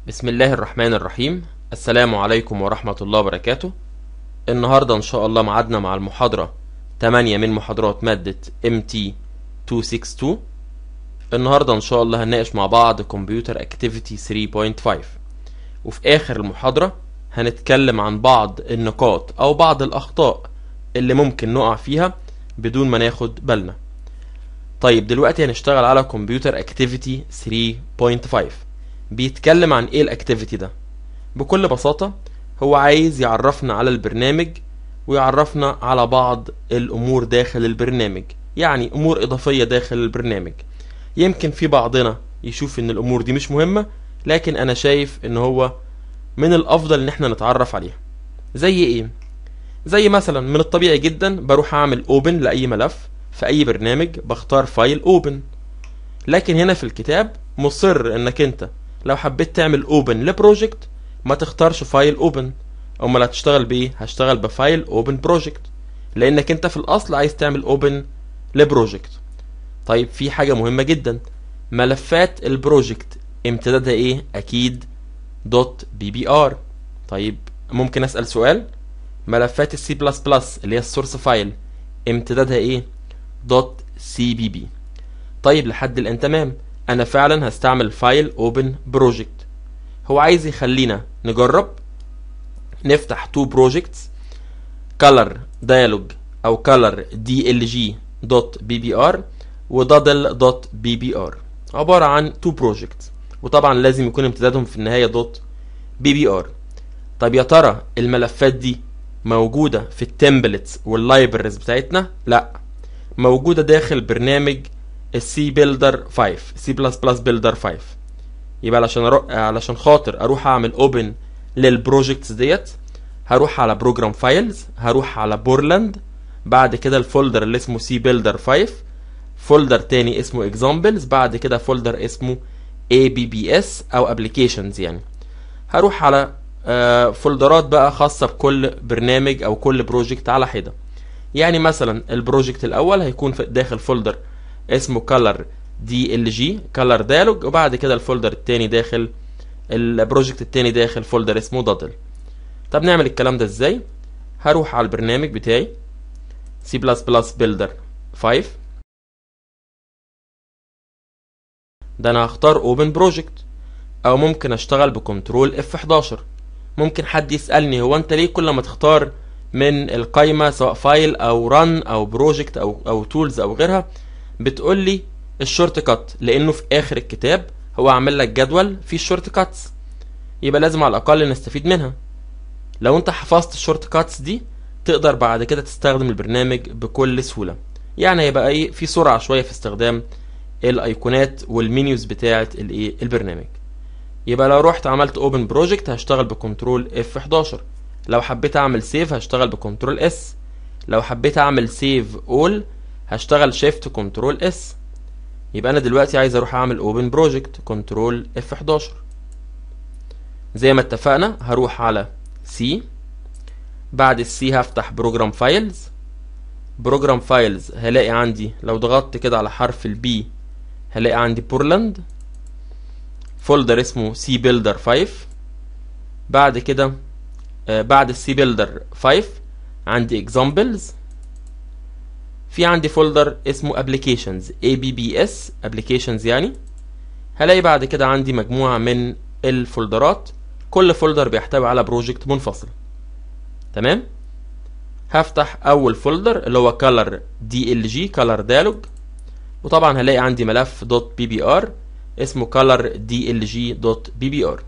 بسم الله الرحمن الرحيم السلام عليكم ورحمة الله وبركاته النهاردة إن شاء الله معادنا مع المحاضرة 8 من محاضرات مادة MT 262 النهاردة إن شاء الله هنناقش مع بعض كمبيوتر اكتيفيتي 3.5 وفي آخر المحاضرة هنتكلم عن بعض النقاط أو بعض الأخطاء اللي ممكن نقع فيها بدون ما ناخد بالنا طيب دلوقتي هنشتغل على كمبيوتر اكتيفيتي 3.5 بيتكلم عن ايه الاكتيفيتي ده بكل بساطة هو عايز يعرفنا على البرنامج ويعرفنا على بعض الامور داخل البرنامج يعني امور اضافية داخل البرنامج يمكن في بعضنا يشوف ان الامور دي مش مهمة لكن انا شايف ان هو من الافضل ان احنا نتعرف عليها زي ايه زي مثلا من الطبيعي جدا بروح اعمل اوبن لاي ملف في اي برنامج بختار فايل اوبن لكن هنا في الكتاب مصر انك انت لو حبيت تعمل اوبن لبروجكت ما تختارش فايل اوبن امال هتشتغل بايه هشتغل بفايل اوبن بروجكت لانك انت في الاصل عايز تعمل اوبن لبروجكت طيب في حاجه مهمه جدا ملفات البروجكت امتدادها ايه اكيد دوت بي بي ار طيب ممكن اسال سؤال ملفات السي بلس بلس اللي هي السورس فايل امتدادها ايه دوت سي بي بي طيب لحد الان تمام انا فعلا هستعمل فايل اوبن بروجكت هو عايز يخلينا نجرب نفتح تو بروجكتس color dialog او color dlg دوت بي بي ار ودادل دوت بي بي ار عبارة عن تو بروجكتس وطبعا لازم يكون امتدادهم في النهاية دوت بي بي ار طب يا ترى الملفات دي موجودة في التمبلتس واللايبرز بتاعتنا لا موجودة داخل برنامج السي بيلدر 5 سي بلس بلس بيلدر 5 يبقى علشان أرو... علشان خاطر اروح اعمل اوبن للبروجكتس ديت هروح على بروجرام فايلز هروح على بورلاند بعد كده الفولدر اللي اسمه سي بيلدر 5 فولدر تاني اسمه اكزامبلز بعد كده فولدر اسمه اي بي بي اس او ابلكيشنز يعني هروح على آه فولدرات بقى خاصه بكل برنامج او كل بروجكت على حده يعني مثلا البروجكت الاول هيكون في داخل فولدر اسمه color دي ال جي color dialog وبعد كده الفولدر التاني داخل البروجكت التاني داخل فولدر اسمه دادل طب نعمل الكلام ده ازاي هروح على البرنامج بتاعي C++ builder 5 ده انا هختار open project او ممكن اشتغل بكنترول F11 ممكن حد يسألني هو انت ليه كل ما تختار من القايمة سواء فايل او رن او بروجكت او او تولز او غيرها بتقول لي الشورت كات لانه في اخر الكتاب هو عامل لك جدول فيه الشورت كاتس يبقى لازم على الاقل نستفيد منها لو انت حفظت الشورت كاتس دي تقدر بعد كده تستخدم البرنامج بكل سهوله يعني هيبقى ايه في سرعه شويه في استخدام الايقونات والمنيوز بتاعه الايه البرنامج يبقى لو رحت عملت اوبن بروجكت هشتغل بكنترول اف 11 لو حبيت اعمل سيف هشتغل بكنترول اس لو حبيت اعمل سيف اول هشتغل شيفت كنترول اس يبقى انا دلوقتي عايز اروح اعمل اوبن بروجكت كنترول اف 11 زي ما اتفقنا هروح على سي بعد السي هفتح بروجرام فايلز بروجرام فايلز هلاقي عندي لو ضغطت كده على حرف البي هلاقي عندي بورلاند فولدر اسمه سي بيلدر 5 بعد كده آه بعد السي بيلدر 5 عندي اكزامبلز في عندي فولدر اسمه applications abbs applications يعني هلاقي بعد كده عندي مجموعة من الفولدرات كل فولدر بيحتوي على بروجكت منفصل تمام هفتح اول فولدر اللي هو color dlg color dialog وطبعا هلاقي عندي ملف .bbr اسمه color dlg.bbr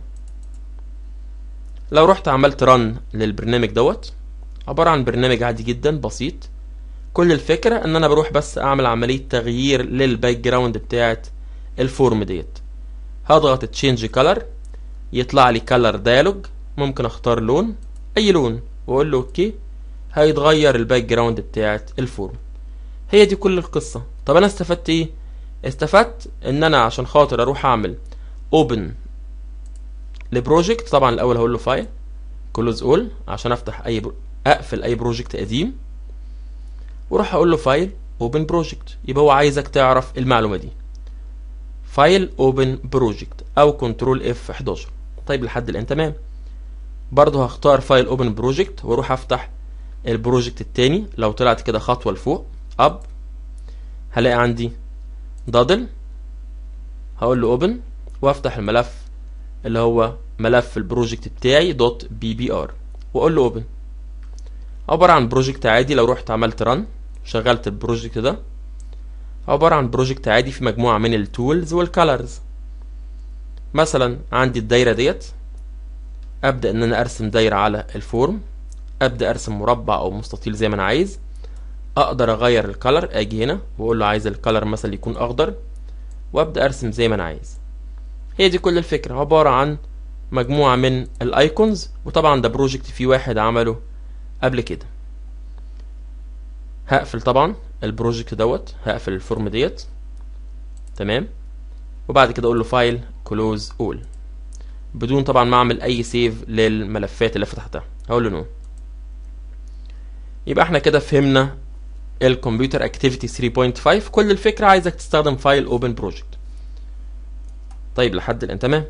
لو رحت عملت run للبرنامج دوت عبارة عن برنامج عادي جدا بسيط كل الفكرة ان انا بروح بس اعمل عملية تغيير للباك جراوند بتاعت الفورم ديت هضغط تشينج كلر يطلع لي كلر ديالوج ممكن اختار لون اي لون واقول له اوكي هيتغير الباك جراوند بتاعت الفورم هي دي كل القصة طب انا استفدت ايه استفدت ان انا عشان خاطر اروح اعمل اوبن لبروجكت طبعا الاول هقول له فايل كلوز اول عشان افتح اي برو... اقفل اي بروجكت قديم واروح اقول له فايل اوبن بروجكت يبقى هو عايزك تعرف المعلومه دي فايل اوبن بروجكت او كنترول اف 11 طيب لحد الان تمام برضه هختار فايل اوبن بروجكت واروح افتح البروجكت التاني لو طلعت كده خطوه لفوق اب هلاقي عندي دادل هقول له اوبن وافتح الملف اللي هو ملف البروجكت بتاعي دوت بي بي ار واقول له اوبن عباره عن بروجكت عادي لو رحت عملت رن شغلت البروجكت ده عباره عن بروجكت عادي في مجموعه من التولز والكالرز مثلا عندي الدايره ديت ابدا ان انا ارسم دايره على الفورم ابدا ارسم مربع او مستطيل زي ما انا عايز اقدر اغير الكالر اجي هنا واقول له عايز الكالر مثلا يكون اخضر وابدا ارسم زي ما انا عايز هي دي كل الفكره عباره عن مجموعه من الايكونز وطبعا ده بروجكت فيه واحد عمله قبل كده هقفل طبعا البروجكت دوت هقفل الفورم ديت تمام وبعد كده اقول له فايل كلوز اول بدون طبعا ما اعمل اي سيف للملفات اللي فتحتها هقول له نو يبقى احنا كده فهمنا الكمبيوتر اكتيفيتي 3.5 كل الفكره عايزك تستخدم فايل اوبن بروجكت طيب لحد الان تمام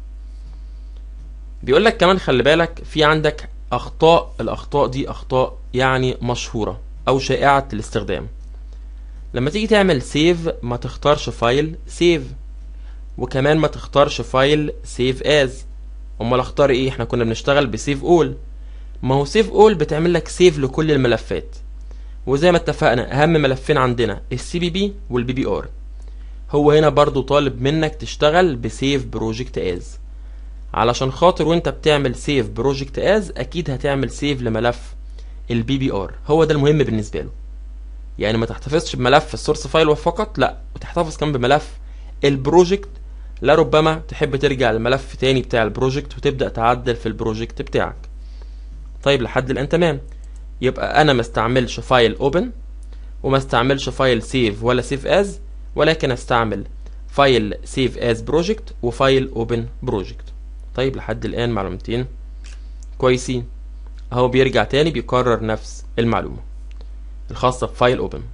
بيقول لك كمان خلي بالك في عندك اخطاء الاخطاء دي اخطاء يعني مشهوره او شائعه الاستخدام لما تيجي تعمل سيف ما تختارش فايل سيف وكمان ما تختارش فايل سيف از امال اختار ايه احنا كنا بنشتغل بسيف اول ما هو سيف اول بتعمل لك سيف لكل الملفات وزي ما اتفقنا اهم ملفين عندنا السي بي بي والبي بي ار هو هنا برضو طالب منك تشتغل بسيف بروجكت از علشان خاطر وانت بتعمل سيف بروجكت از اكيد هتعمل سيف لملف البي بي ار هو ده المهم بالنسبه له يعني ما تحتفظش بملف السورس فايل فقط لا وتحتفظ كمان بملف البروجكت لربما تحب ترجع للملف تاني بتاع البروجكت وتبدا تعدل في البروجكت بتاعك طيب لحد الان تمام يبقى انا ما استعملش فايل اوبن وما استعملش فايل سيف ولا سيف از ولكن استعمل فايل سيف از بروجكت وفايل اوبن بروجكت طيب لحد الان معلومتين كويسين اهو بيرجع تاني بيكرر نفس المعلومه الخاصه بفايل اوبن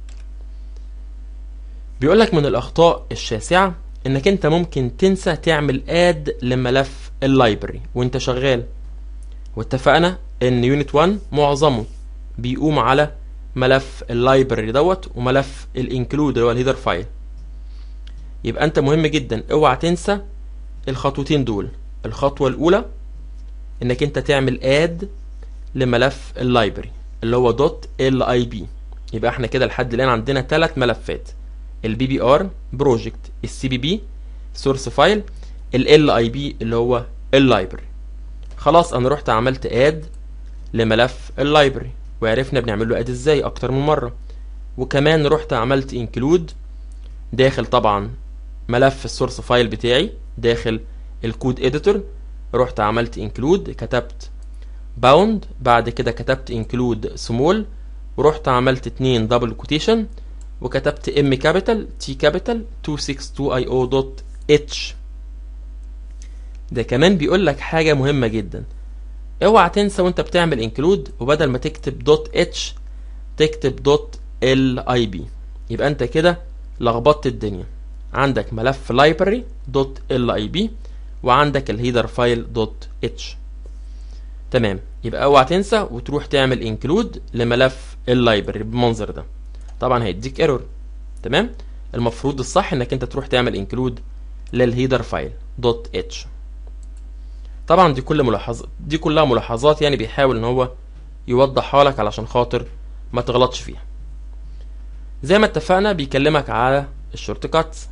بيقول لك من الاخطاء الشاسعه انك انت ممكن تنسى تعمل اد لملف اللايبرري وانت شغال واتفقنا ان يونت 1 معظمه بيقوم على ملف اللايبرري دوت وملف الانكلود اللي هو الهيدر فايل يبقى انت مهم جدا اوعى تنسى الخطوتين دول الخطوه الاولى انك انت تعمل اد لملف اللايبرري اللي هو دوت ال اي بي يبقى احنا كده لحد الان عندنا ثلاث ملفات البي بي ار بروجكت السي بي بي سورس فايل ال اي بي اللي هو اللايبرري خلاص انا رحت عملت اد لملف اللايبرري وعرفنا بنعمل له اد ازاي اكتر من مره وكمان رحت عملت انكلود داخل طبعا ملف السورس فايل بتاعي داخل الكود اديتور رحت عملت انكلود كتبت باوند بعد كده كتبت انكلود سمول ورحت عملت اتنين دبل كوتيشن وكتبت ام كابيتال تي كابيتال 262 اي او دوت اتش ده كمان بيقول لك حاجه مهمه جدا اوعى تنسى وانت بتعمل انكلود وبدل ما تكتب دوت اتش تكتب دوت ال اي بي يبقى انت كده لخبطت الدنيا عندك ملف library دوت ال اي بي وعندك الهيدر فايل دوت اتش تمام يبقى اوعى تنسى وتروح تعمل انكلود لملف اللايبرري بالمنظر ده طبعا هيديك ايرور تمام المفروض الصح انك انت تروح تعمل انكلود للهيدر فايل دوت اتش طبعا دي كل ملاحظات دي كلها ملاحظات يعني بيحاول ان هو يوضحها لك علشان خاطر ما تغلطش فيها زي ما اتفقنا بيكلمك على الشورت كاتس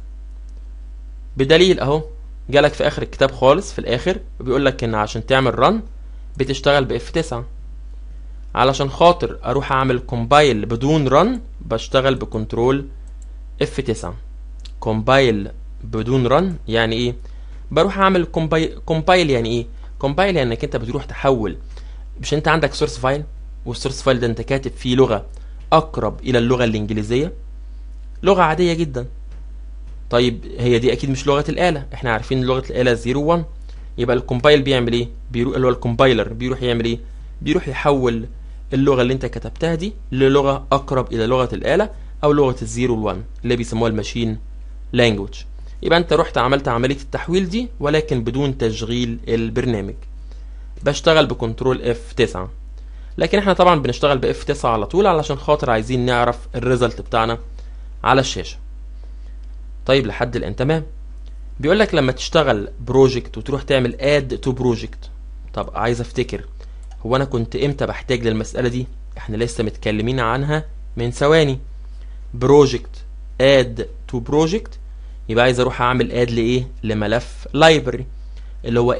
بدليل اهو جالك في اخر الكتاب خالص في الاخر وبيقول لك ان عشان تعمل رن بتشتغل ب F9 علشان خاطر اروح اعمل كومبايل بدون رن بشتغل بكنترول F9 كومبايل بدون رن يعني ايه بروح اعمل كومبايل كومبايل يعني ايه كومبايل يعني انك انت بتروح تحول مش انت عندك سورس فايل والسورس فايل ده انت كاتب فيه لغه اقرب الى اللغه الانجليزيه لغه عاديه جدا طيب هي دي اكيد مش لغه الاله احنا عارفين لغه الاله 0 1 يبقى الكومبايل بيعمل ايه بيروح اللي هو الكومبايلر بيروح يعمل ايه بيروح يحول اللغه اللي انت كتبتها دي للغه اقرب الى لغه الاله او لغه الزيرو والوان اللي بيسموها الماشين لانجوج يبقى انت رحت عملت عملية التحويل دي ولكن بدون تشغيل البرنامج بشتغل بكنترول اف 9 لكن احنا طبعا بنشتغل باف 9 على طول علشان خاطر عايزين نعرف الريزلت بتاعنا على الشاشة طيب لحد الان تمام بيقول لك لما تشتغل بروجكت وتروح تعمل اد تو بروجكت طب عايز افتكر هو انا كنت امتى بحتاج للمسألة دي احنا لسه متكلمين عنها من ثواني بروجكت اد تو بروجكت يبقى عايز اروح اعمل اد لايه لملف لايبرري اللي هو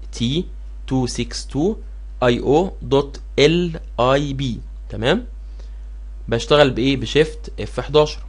m262 io.lib تمام بشتغل بايه بشيفت اف 11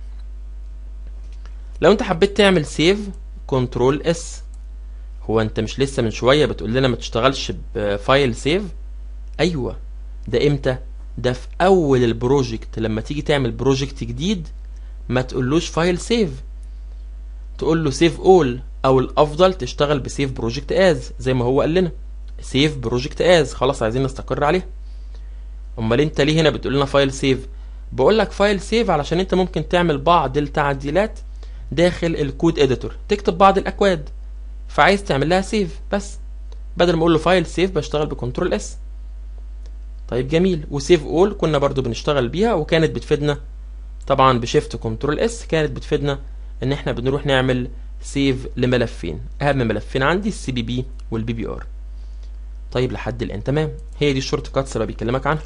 لو انت حبيت تعمل سيف كنترول اس هو انت مش لسه من شويه بتقول لنا ما تشتغلش بفايل سيف ايوه ده امتى ده في اول البروجكت لما تيجي تعمل بروجكت جديد ما تقولوش فايل سيف تقول له سيف اول او الافضل تشتغل بسيف بروجكت از زي ما هو قال لنا سيف بروجكت از خلاص عايزين نستقر عليها امال انت ليه هنا بتقول لنا فايل سيف بقول لك فايل سيف علشان انت ممكن تعمل بعض التعديلات داخل الكود اديتور تكتب بعض الاكواد فعايز تعمل لها سيف بس بدل ما اقول له فايل سيف بشتغل بكنترول اس طيب جميل وسيف اول كنا برضو بنشتغل بيها وكانت بتفيدنا طبعا بشيفت كنترول اس كانت بتفيدنا ان احنا بنروح نعمل سيف لملفين اهم ملفين عندي السي بي بي والبي بي ار طيب لحد الان تمام هي دي الشورت كاتس اللي بيكلمك عنها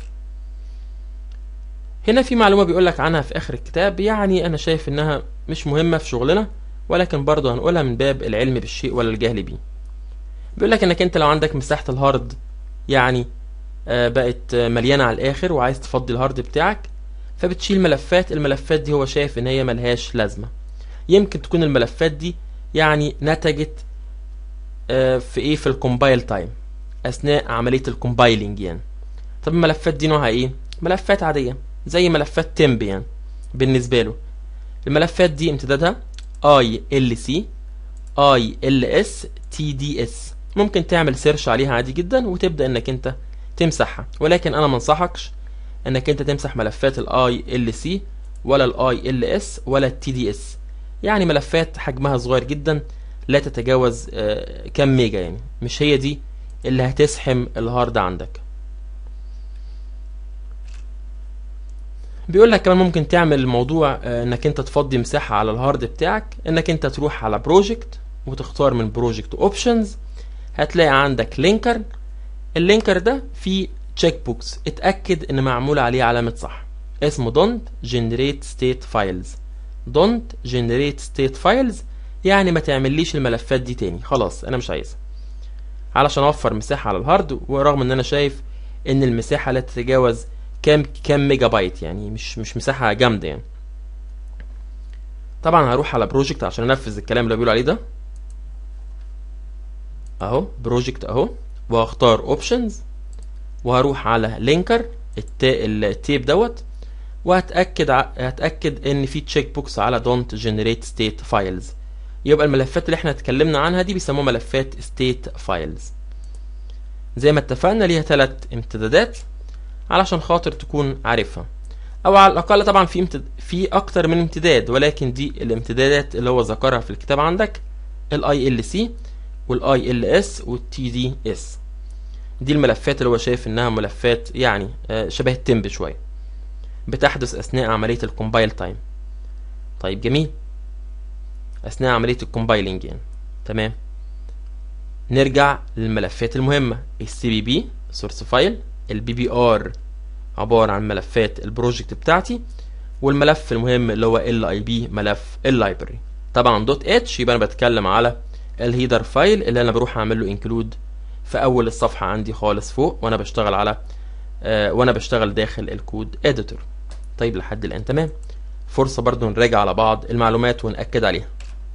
هنا في معلومه بيقول لك عنها في اخر الكتاب يعني انا شايف انها مش مهمه في شغلنا ولكن برضه هنقولها من باب العلم بالشيء ولا الجهل بيه بيقول لك انك انت لو عندك مساحه الهارد يعني آه بقت مليانه على الاخر وعايز تفضي الهارد بتاعك فبتشيل ملفات الملفات دي هو شايف ان هي ملهاش لازمه يمكن تكون الملفات دي يعني نتجت آه في ايه في الكومبايل تايم اثناء عمليه الكومبايلنج يعني طب الملفات دي نوعها ايه ملفات عاديه زي ملفات تمب يعني بالنسبه له الملفات دي امتدادها ILC ILS TDS ممكن تعمل سيرش عليها عادي جدا وتبدا انك انت تمسحها ولكن انا ما انصحكش انك انت تمسح ملفات الاي ال سي ولا الاي ال اس ولا التي دي اس يعني ملفات حجمها صغير جدا لا تتجاوز آه كم ميجا يعني مش هي دي اللي هتسحم الهارد عندك بيقول لك كمان ممكن تعمل الموضوع آه انك انت تفضي مساحه على الهارد بتاعك انك انت تروح على بروجكت وتختار من بروجكت اوبشنز هتلاقي عندك لينكر اللينكر ده فيه تشيك بوكس اتاكد ان معمول عليه علامه صح اسمه don't generate state files don't generate state files يعني ما تعمليش الملفات دي تاني خلاص انا مش عايزها علشان اوفر مساحه على الهارد ورغم ان انا شايف ان المساحه لا تتجاوز كام كام ميجا بايت يعني مش مش مساحه جامده يعني طبعا هروح على بروجكت عشان انفذ الكلام اللي بيقولوا عليه ده اهو بروجكت اهو وهختار اوبشنز وهروح على لينكر التيب دوت وهتاكد ع... هتاكد ان في تشيك بوكس على دونت جنريت ستيت فايلز يبقى الملفات اللي احنا اتكلمنا عنها دي بيسموها ملفات ستيت فايلز زي ما اتفقنا ليها ثلاث امتدادات علشان خاطر تكون عارفها او على الاقل طبعا في امتد... في اكتر من امتداد ولكن دي الامتدادات اللي هو ذكرها في الكتاب عندك الاي ال سي والاي ال اس والتي دي اس دي الملفات اللي هو شايف انها ملفات يعني شبه التمب شويه بتحدث اثناء عمليه الكومبايل تايم طيب جميل اثناء عمليه الكومبايلنج يعني تمام نرجع للملفات المهمه السي بي بي سورس فايل البي بي ار عباره عن ملفات البروجكت بتاعتي والملف المهم اللي هو ال اي بي ملف اللايبرري طبعا دوت اتش يبقى انا بتكلم على الهيدر فايل اللي انا بروح اعمل له انكلود في اول الصفحه عندي خالص فوق وانا بشتغل على آه وانا بشتغل داخل الكود اديتور طيب لحد الان تمام فرصه برضو نراجع على بعض المعلومات ونأكد عليها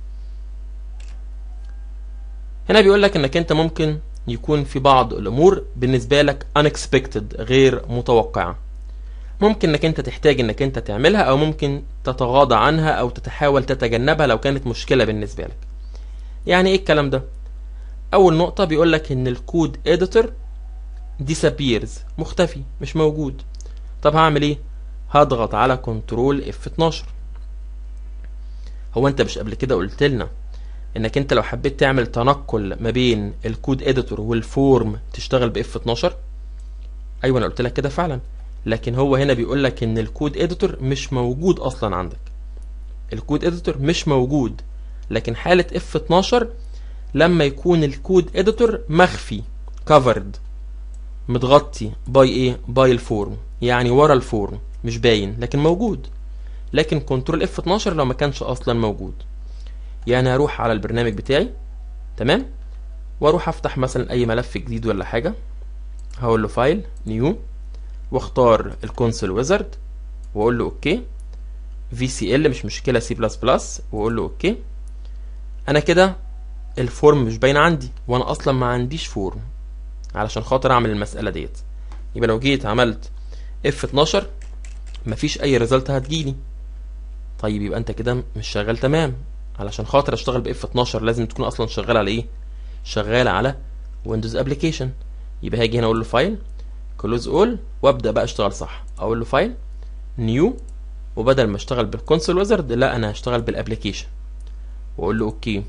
هنا بيقول لك انك انت ممكن يكون في بعض الامور بالنسبه لك unexpected غير متوقعه ممكن انك انت تحتاج انك انت تعملها او ممكن تتغاضى عنها او تتحاول تتجنبها لو كانت مشكله بالنسبه لك يعني ايه الكلام ده اول نقطه بيقول لك ان الكود اديتور disappears مختفي مش موجود طب هعمل ايه هضغط على كنترول اف 12 هو انت مش قبل كده قلت لنا انك انت لو حبيت تعمل تنقل ما بين الكود اديتور والفورم تشتغل باف 12 ايوه انا قلت لك كده فعلا لكن هو هنا بيقول لك ان الكود اديتور مش موجود اصلا عندك الكود اديتور مش موجود لكن حالة اف 12 لما يكون الكود اديتور مخفي covered متغطي باي ايه باي الفورم يعني ورا الفورم مش باين لكن موجود لكن كنترول اف 12 لو ما كانش اصلا موجود يعني هروح على البرنامج بتاعي تمام واروح افتح مثلا اي ملف جديد ولا حاجه هقول له فايل نيو واختار الكونسول ويزارد واقول له اوكي في سي ال مش مشكله سي بلس بلس واقول له اوكي انا كده الفورم مش باين عندي وانا اصلا ما عنديش فورم علشان خاطر اعمل المساله ديت يبقى لو جيت عملت اف 12 مفيش اي ريزلت هتجيلي طيب يبقى انت كده مش شغال تمام علشان خاطر اشتغل باف 12 لازم تكون اصلا شغال على ايه شغال على ويندوز ابلكيشن يبقى هاجي هنا اقول له فايل كلوز اول وابدا بقى اشتغل صح اقول له فايل نيو وبدل ما اشتغل بالكونسول ويزرد لا انا هشتغل بالابلكيشن واقول له اوكي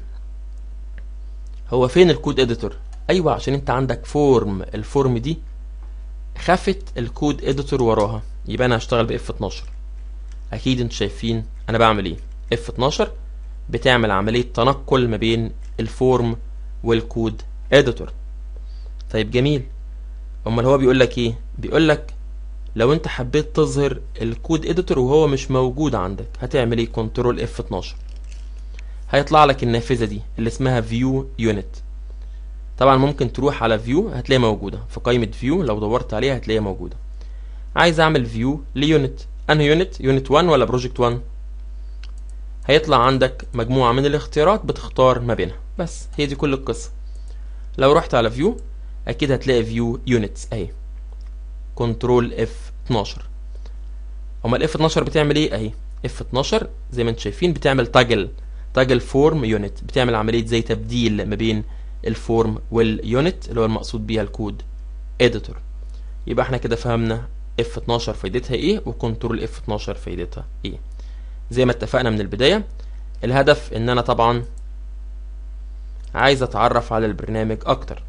هو فين الكود اديتور ايوه عشان انت عندك فورم الفورم دي خفت الكود اديتور وراها يبقى انا هشتغل باف 12 اكيد انتوا شايفين انا بعمل ايه اف 12 بتعمل عمليه تنقل ما بين الفورم والكود اديتور طيب جميل امال هو بيقول لك ايه بيقول لك لو انت حبيت تظهر الكود اديتور وهو مش موجود عندك هتعمل ايه كنترول اف 12 هيطلع لك النافذه دي اللي اسمها فيو يونت طبعا ممكن تروح على فيو هتلاقيها موجوده في قائمه فيو لو دورت عليها هتلاقيها موجوده عايز اعمل فيو ليونت انهي يونت يونت 1 ولا بروجكت 1 هيطلع عندك مجموعه من الاختيارات بتختار ما بينها بس هي دي كل القصه لو رحت على فيو اكيد هتلاقي فيو يونتس اهي كنترول اف 12 امال اف 12 بتعمل ايه اهي اف 12 زي ما انتم شايفين بتعمل تاجل تاجل فورم يونت بتعمل عمليه زي تبديل ما بين الفورم واليونت اللي هو المقصود بيها الكود اديتور يبقى احنا كده فهمنا اف 12 فايدتها ايه وكنترول اف 12 فايدتها ايه زي ما اتفقنا من البدايه الهدف ان انا طبعا عايز اتعرف على البرنامج اكتر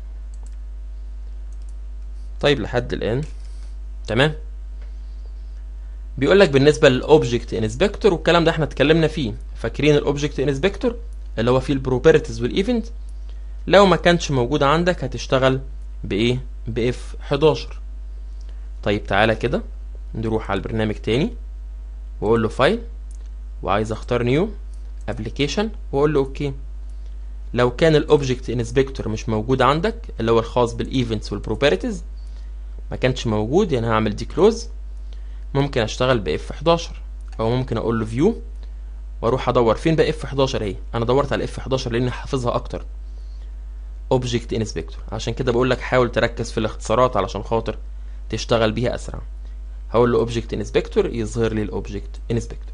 طيب لحد الان تمام بيقول لك بالنسبه للاوبجكت انسبكتور والكلام ده احنا اتكلمنا فيه فاكرين الاوبجكت انسبكتور اللي هو فيه البروبرتيز والايفنت لو ما كانش موجود عندك هتشتغل بايه باف 11 طيب تعالى كده نروح على البرنامج تاني واقول له فايل وعايز اختار نيو ابلكيشن واقول له اوكي لو كان الاوبجكت انسبكتور مش موجود عندك اللي هو الخاص بالايفنتس والبروبرتيز ما كانش موجود يعني هعمل دي كلوز ممكن اشتغل باف 11 او ممكن اقول له فيو واروح ادور فين بقى اف 11 اهي انا دورت على اف 11 لاني حافظها اكتر اوبجكت انسبكتور عشان كده بقول لك حاول تركز في الاختصارات علشان خاطر تشتغل بيها اسرع هقول له اوبجكت انسبكتور يظهر لي الاوبجكت انسبكتور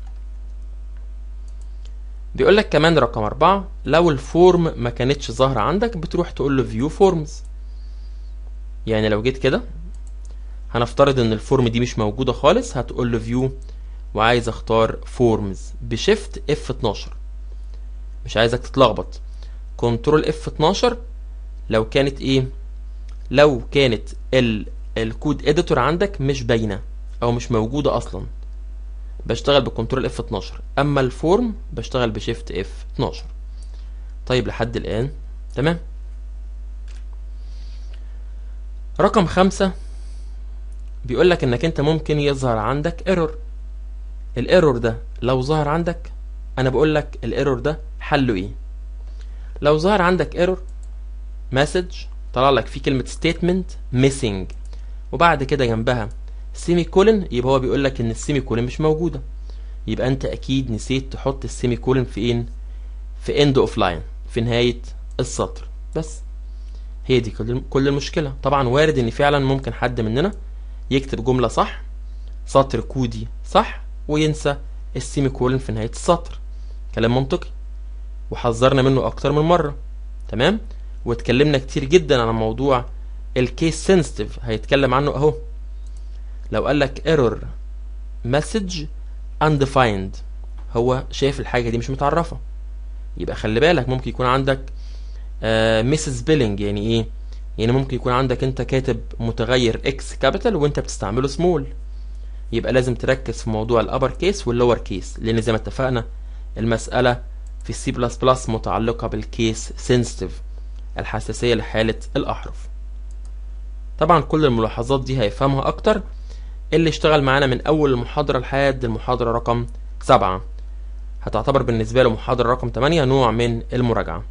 بيقول لك كمان رقم أربعة لو الفورم ما كانتش ظاهرة عندك بتروح تقول له فيو فورمز يعني لو جيت كده هنفترض ان الفورم دي مش موجودة خالص هتقول له فيو وعايز اختار فورمز بشيفت اف 12 مش عايزك تتلخبط كنترول اف 12 لو كانت ايه لو كانت ال الكود اديتور عندك مش باينه او مش موجوده اصلا بشتغل بكنترول اف 12 اما الفورم بشتغل بشيفت اف 12 طيب لحد الان تمام رقم خمسة بيقول لك انك انت ممكن يظهر عندك ايرور الايرور ده لو ظهر عندك انا بقول لك الايرور ده حله ايه لو ظهر عندك ايرور مسج طلع لك فيه كلمه statement missing وبعد كده جنبها سيمي كولن يبقى هو بيقول لك ان السيمي كولن مش موجوده يبقى انت اكيد نسيت تحط السيمي كولن في ايه في اند اوف لاين في نهايه السطر بس هي دي كل المشكله طبعا وارد ان فعلا ممكن حد مننا يكتب جمله صح سطر كودي صح وينسى السيمي كولن في نهايه السطر كلام منطقي وحذرنا منه اكتر من مره تمام واتكلمنا كتير جدا عن موضوع الكيس سنسيتيف هيتكلم عنه اهو لو قال لك ايرور مسج undefined هو شايف الحاجه دي مش متعرفه يبقى خلي بالك ممكن يكون عندك ميس سبيلنج يعني ايه يعني ممكن يكون عندك انت كاتب متغير اكس كابيتال وانت بتستعمله سمول يبقى لازم تركز في موضوع الابر كيس واللور كيس لان زي ما اتفقنا المساله في السي بلس بلس متعلقه بالكيس سنسيتيف الحساسيه لحاله الاحرف طبعا كل الملاحظات دي هيفهمها اكتر اللي اشتغل معانا من اول المحاضره لحد المحاضره رقم سبعة هتعتبر بالنسبه له محاضره رقم 8 نوع من المراجعه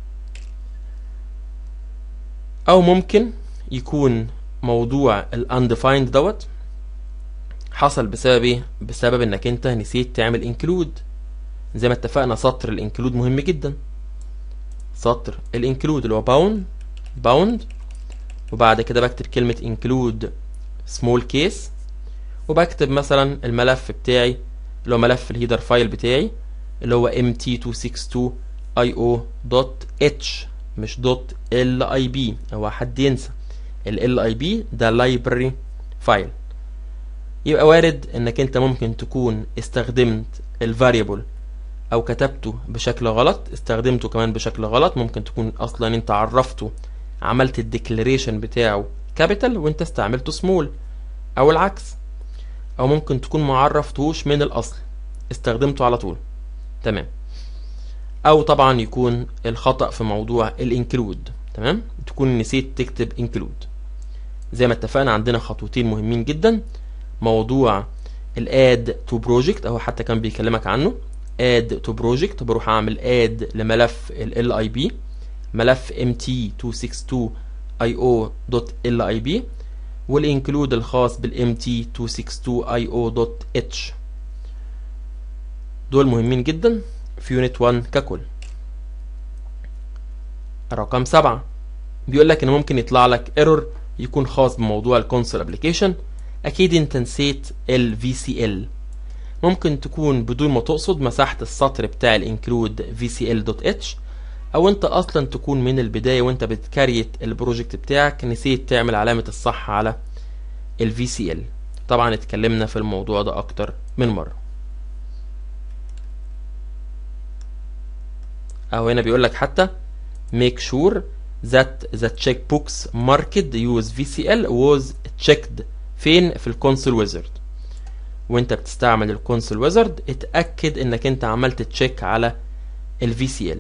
او ممكن يكون موضوع الانديفايند دوت حصل بسبب ايه بسبب انك انت نسيت تعمل انكلود زي ما اتفقنا سطر الانكلود مهم جدا سطر الانكلود اللي هو باوند باوند وبعد كده بكتب كلمة include small case وبكتب مثلا الملف بتاعي اللي هو ملف الهيدر فايل بتاعي اللي هو mt262io.h مش دوت lib هو حد ينسى ال lib ده library فايل يبقى وارد انك انت ممكن تكون استخدمت الفاريبل او كتبته بشكل غلط استخدمته كمان بشكل غلط ممكن تكون اصلا انت عرفته عملت الديكلاريشن بتاعه كابيتال وانت استعملته سمول او العكس او ممكن تكون ما عرفتهوش من الاصل استخدمته على طول تمام او طبعا يكون الخطأ في موضوع الانكلود تمام تكون نسيت تكتب انكلود زي ما اتفقنا عندنا خطوتين مهمين جدا موضوع الاد تو بروجكت او حتى كان بيكلمك عنه اد تو بروجكت بروح اعمل اد لملف ال اي بي ملف mt262io.lib والانكلود الخاص بال mt262io.h دول مهمين جدا في يونت 1 ككل رقم سبعة بيقول لك ان ممكن يطلع لك ايرور يكون خاص بموضوع الكونسول ابلكيشن اكيد انت نسيت ال VCL ممكن تكون بدون ما تقصد مسحت السطر بتاع الانكلود VCL.h او انت اصلا تكون من البدايه وانت بتكريت البروجكت بتاعك نسيت تعمل علامه الصح على ال VCL طبعا اتكلمنا في الموضوع ده اكتر من مره او هنا بيقول لك حتى make sure that the checkbox marked use VCL was checked فين في الكونسول ويزرد وانت بتستعمل الكونسول ويزرد اتاكد انك انت عملت تشيك على ال VCL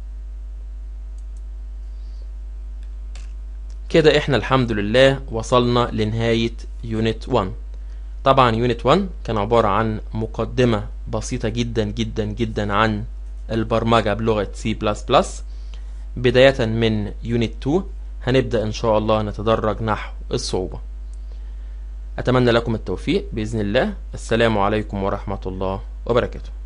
كده احنا الحمد لله وصلنا لنهاية يونت 1 طبعا يونت 1 كان عبارة عن مقدمة بسيطة جدا جدا جدا عن البرمجة بلغة C++ بداية من يونت 2 هنبدأ إن شاء الله نتدرج نحو الصعوبة أتمنى لكم التوفيق بإذن الله السلام عليكم ورحمة الله وبركاته